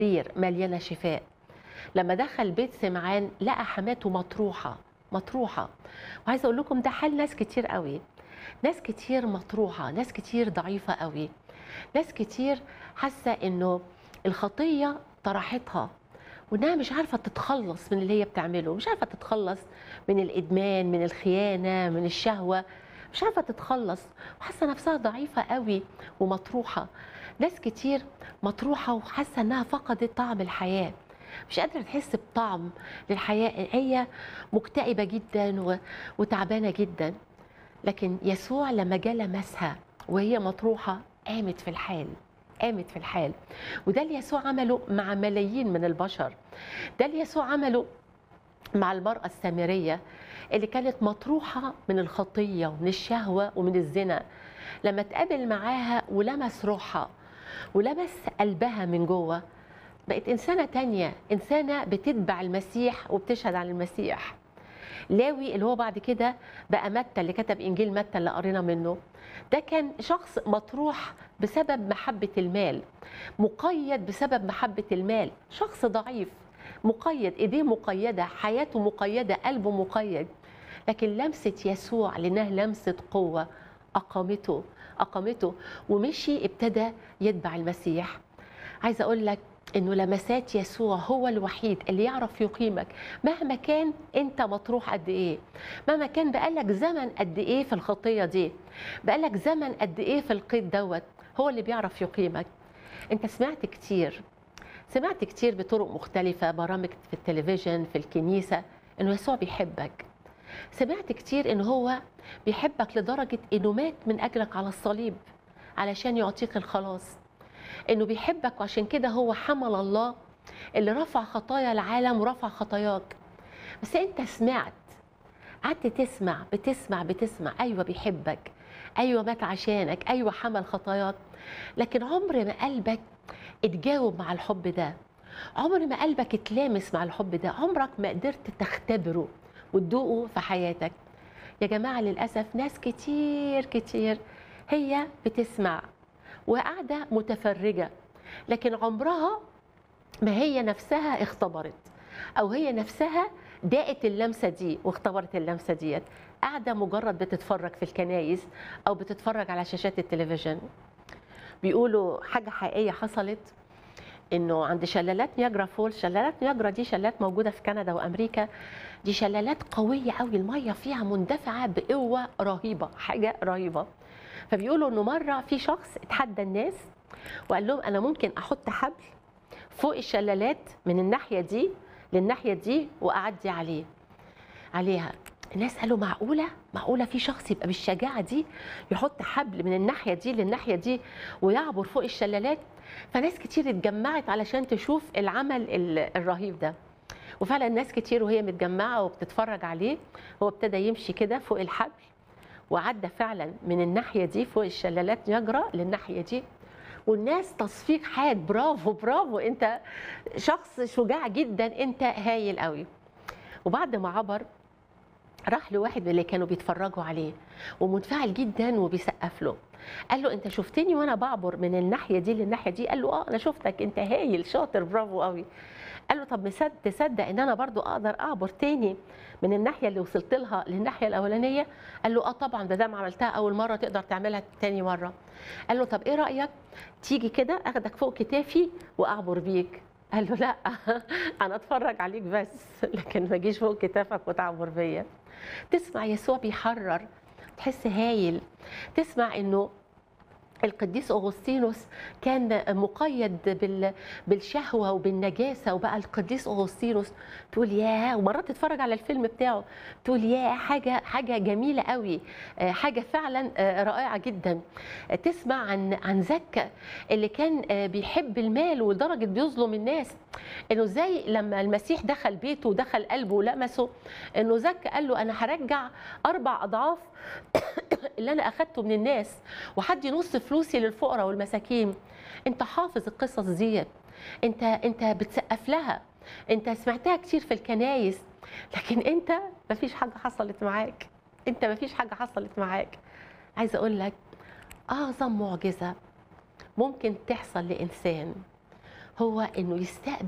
سرير مليانه شفاء لما دخل بيت سمعان لقى حماته مطروحه مطروحه وعايزه اقول لكم ده حال ناس كتير قوي ناس كتير مطروحه ناس كتير ضعيفه قوي ناس كتير حاسه انه الخطيه طرحتها وانها مش عارفه تتخلص من اللي هي بتعمله مش عارفه تتخلص من الادمان من الخيانه من الشهوه مش عارفه تتخلص وحاسه نفسها ضعيفه قوي ومطروحه ناس كتير مطروحه وحاسه انها فقدت طعم الحياه مش قادره تحس بطعم للحياه هي مكتئبه جدا و- وتعبانه جدا لكن يسوع لما جه لمسها وهي مطروحه قامت في الحال قامت في الحال وده اللي يسوع عمله مع ملايين من البشر ده اللي يسوع عمله مع المرأة السامرية اللي كانت مطروحة من الخطية ومن الشهوة ومن الزنا لما اتقابل معاها ولمس روحها ولمس قلبها من جوه بقت إنسانة تانية إنسانة بتتبع المسيح وبتشهد عن المسيح لاوي اللي هو بعد كده بقى متى اللي كتب إنجيل متى اللي قرينا منه ده كان شخص مطروح بسبب محبة المال مقيد بسبب محبة المال شخص ضعيف مقيد ايديه مقيده حياته مقيده قلبه مقيد لكن لمسه يسوع لانها لمسه قوه اقامته اقامته ومشي ابتدى يتبع المسيح عايزه اقول لك انه لمسات يسوع هو الوحيد اللي يعرف يقيمك مهما كان انت مطروح قد ايه مهما كان بقالك زمن قد ايه في الخطيه دي بقالك زمن قد ايه في القيد دوت هو اللي بيعرف يقيمك انت سمعت كتير سمعت كتير بطرق مختلفة برامج في التلفزيون في الكنيسة إنه يسوع بيحبك سمعت كتير إنه هو بيحبك لدرجة إنه مات من أجلك على الصليب علشان يعطيك الخلاص إنه بيحبك وعشان كده هو حمل الله اللي رفع خطايا العالم ورفع خطاياك بس أنت سمعت قعدت تسمع بتسمع بتسمع أيوة بيحبك أيوة مات عشانك أيوة حمل خطاياك لكن عمر ما قلبك اتجاوب مع الحب ده عمر ما قلبك اتلامس مع الحب ده عمرك ما قدرت تختبره وتدوقه في حياتك يا جماعة للأسف ناس كتير كتير هي بتسمع وقاعدة متفرجة لكن عمرها ما هي نفسها اختبرت أو هي نفسها داقت اللمسة دي واختبرت اللمسة ديت قاعدة مجرد بتتفرج في الكنايس أو بتتفرج على شاشات التلفزيون بيقولوا حاجه حقيقيه حصلت انه عند شلالات نياجرا فول شلالات نياجرا دي شلالات موجوده في كندا وامريكا دي شلالات قويه قوي الميه فيها مندفعه بقوه رهيبه حاجه رهيبه فبيقولوا انه مره في شخص اتحدى الناس وقال لهم انا ممكن احط حبل فوق الشلالات من الناحيه دي للناحيه دي واعدي عليه عليها الناس قالوا معقوله معقوله في شخص يبقى بالشجاعه دي يحط حبل من الناحيه دي للناحيه دي ويعبر فوق الشلالات فناس كتير اتجمعت علشان تشوف العمل ال- الرهيب ده وفعلا ناس كتير وهي متجمعه وبتتفرج عليه هو ابتدى يمشي كده فوق الحبل وعدى فعلا من الناحيه دي فوق الشلالات يجرى للناحيه دي والناس تصفيق حاد برافو برافو انت شخص شجاع جدا انت هايل قوي وبعد ما عبر راح لواحد من اللي كانوا بيتفرجوا عليه ومنفعل جدا وبيسقف له قال له انت شفتني وانا بعبر من الناحيه دي للناحيه دي قال له اه انا شفتك انت هايل شاطر برافو قوي قال له طب مصدق تصدق ان انا برضو اقدر اعبر تاني من الناحيه اللي وصلت لها للناحيه الاولانيه قال له اه طبعا ما دام عملتها اول مره تقدر تعملها تاني مره قال له طب ايه رايك تيجي كده اخدك فوق كتافي واعبر بيك قال له لا انا اتفرج عليك بس لكن ما اجيش فوق كتافك وتعبر بيا تسمع يسوع بيحرر تحس هايل تسمع انه القديس اغسطينوس كان مقيد بال... بالشهوه وبالنجاسه وبقى القديس اغسطينوس تقول ياه ومرات تتفرج على الفيلم بتاعه تقول ياه حاجه حاجه جميله قوي آه، حاجه فعلا آه، رائعه جدا آه، تسمع عن عن زكا اللي كان آه، بيحب المال ولدرجه بيظلم الناس انه ازاي لما المسيح دخل بيته ودخل قلبه ولمسه انه زكا قال له انا هرجع اربع اضعاف اللي انا اخدته من الناس وحدي نص فلوسي للفقراء والمساكين انت حافظ القصص ديت انت انت بتسقف لها انت سمعتها كتير في الكنايس لكن انت مفيش حاجه حصلت معاك انت مفيش حاجه حصلت معاك عايزه اقول لك اعظم معجزه ممكن تحصل لانسان هو انه يستقبل